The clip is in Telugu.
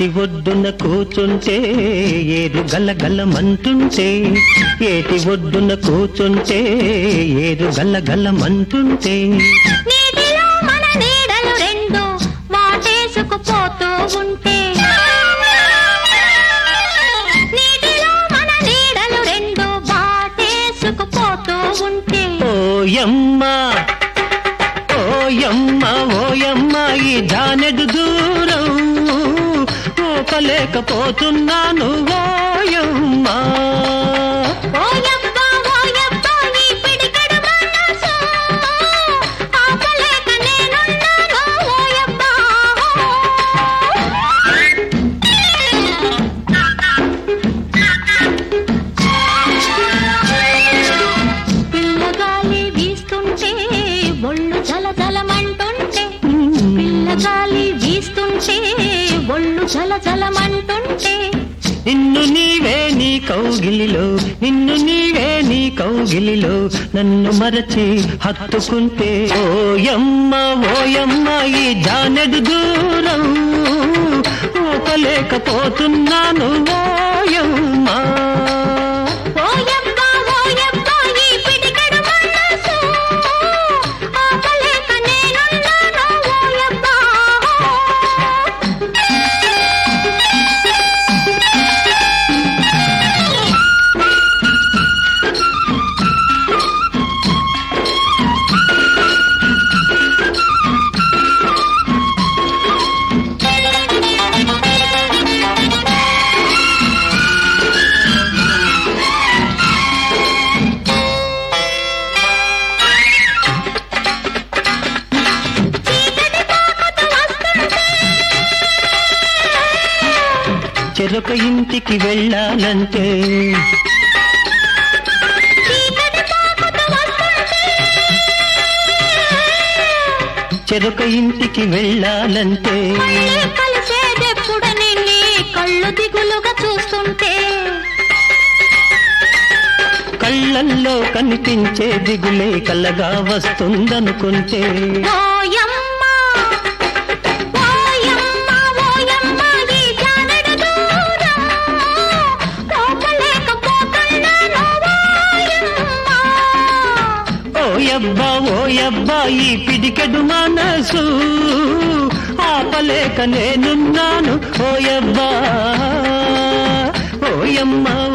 ఏటి ఒడ్డున కూర్చుంటే ఏరు గల్లగల్లమంటుంటే ఏటి ఒడ్డున కూర్చుంటే ఏరు గల్లగల్లమంటుంటే నీటిలో మన నీడలు రెండు వాటేసుకుపోతూ ఉంటే నీటిలో మన నీడలు రెండు వాటేసుకుపోతూ ఉంటే ఓయమ్మ ఓయమ్మ ఓయమ్మ ఈ జానెడు దూరం ఓపలేకపోతున్నాను ఓయమ్మ ఓయబ్బా ఓయబ్బా ఈ పిడికెడు మనసు ఆపలేక నేనున్నాను ఓయబ్బా పిల్లగాలి వీస్తుంటే ఒళ్ళు జలజలమంటుంటే పిల్లగాలి వీస్తుంటే ఒళ్ళు జలజలమంటుంటే నిన్ను నీవే నీ కౌగిలిలో నిన్ను నీవే నీ కౌగిలిలో నన్ను మరచి హత్తుకుంటే ఓయమ్మ ఓయమ్మ ఈ జానెడు దూరం ఊపలేకపోతున్నాను ఓయమ్మ ఓయబ్బా ఓయబ్బా ఈ పిడికెడు మనసు ఆపలేక నేనున్నాను ఓయబ్బా చీకటి పాకతో వస్తుంటే చెరొక ఇంటికి వెళ్ళాలంటే చీకటి పాకతో వస్తుంటే చెరొక ఇంటికి వెళ్ళాలంటే మళ్ళీ కలిసేదెప్పుడని నీ కళ్ళు దిగులుగా చూస్తుంటే కళ్ళల్లో కనిపించే దిగులే కలగా వస్తుందనుకుంటే ఓయమ్మ ఓయమ్మ ఓయమ్మ ఈ జానెడు దూరం పోకలేకపోతున్నాను ఓయమ్మ ఓయబ్బా ఓయబ్బా ఈ పిడికెడు మనసు ఆపలేక నేనున్నాను ఓయబ్బా ఓయమ్మ